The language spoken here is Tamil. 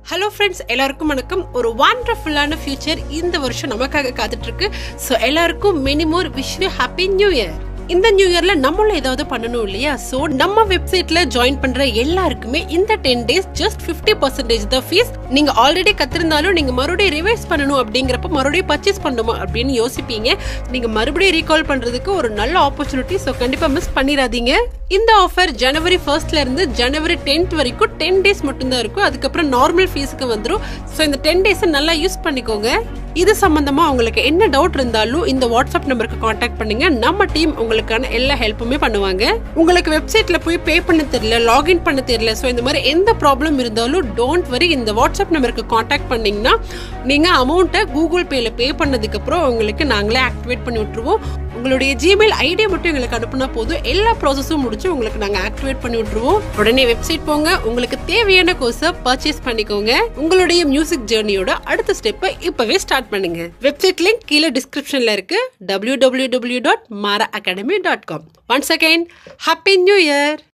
ஹலோ ஃப்ரெண்ட்ஸ் எல்லாருக்கும் வணக்கம் ஒரு வண்டர்ஃபுல்லான ஃபியூச்சர் இந்த வருஷம் நமக்காக காத்துட்டு இருக்கு ஸோ எல்லாருக்கும் many more wish you happy new year இந்த நியூ இயர்ல நம்மளும் ஏதாவது பண்ணணும் இல்லையா ஸோ நம்ம வெப்சைட்ல ஜாயின் பண்ற எல்லாருக்குமே இந்த ten days just fifty percentage தான் ஃபீஸ் நீங்க ஆல்ரெடி கத்திருந்தாலும் நீங்க மறுபடியும் ரிவைஸ் பண்ணணும் அப்படிங்கிறப்ப மறுபடியும் பர்ச்சேஸ் பண்ணணுமா அப்படின்னு யோசிப்பீங்க நீங்க மறுபடியும் ரீகால் பண்றதுக்கு ஒரு நல்ல ஆப்பர்ச்சுனிட்டி ஸோ கண்டிப்பா மிஸ் பண்ணிடாதீங்க இந்த ஆஃபர் ஜனவரி ஃபர்ஸ்ட்ல இருந்து ஜனவரி டென்த் வரைக்கும் டென் டேஸ் மட்டும்தான் இருக்கும் அதுக்கப்புறம் நார்மல் ஃபீஸுக்கு வந்துடும் ஸோ இந்த டென் டேஸை நல்லா யூஸ் பண்ணிக்கோங்க இது சம்பந்தமா உங்களுக்கு என்ன டவுட் இருந்தாலும் இந்த வாட்ஸ்அப் நம்பருக்கு காண்டாக்ட் பண்ணுங்க நம்ம டீம் உங்களுக்கான எல்லா ஹெல்ப்புமே பண்ணுவாங்க உங்களுக்கு வெப்சைட்ல போய் பே பண்ண தெரியல லாகின் பண்ண தெரியல ஸோ இந்த மாதிரி எந்த ப்ராப்ளம் இருந்தாலும் டோன்ட் வரி இந்த வாட்ஸ்அப் நம்பருக்கு காண்டாக்ட் பண்ணீங்கன்னா நீங்க அமௌண்ட்டை கூகுள் பேல பே பண்ணதுக்கு அப்புறம் உங்களுக்கு நாங்களே ஆக்டிவேட் பண்ணி விட்டுருவோம் உங்களுடைய ஜிமெயில் ஐடியா மட்டும் எங்களுக்கு அனுப்புனா போதும் எல்லா ப்ராசஸும் முடிச்சு உங்களுக்கு நாங்க ஆக்டிவேட் பண்ணி விட்டுருவோம் உடனே வெப்சைட் போங்க உங்களுக்கு தேவையான கோர்ஸை பர்ச்சேஸ் பண்ணிக்கோங்க உங்களுடைய மியூசிக் ஜேர்னியோட அடுத்த ஸ்டெப்பை இப்பவே ஸ்டார்ட் பண்ணுங்க வெப்சைட் லிங்க் கீழே டிஸ்கிரிப்ஷன்ல இருக்கு W W W dot Mara academy dot com once again happy new year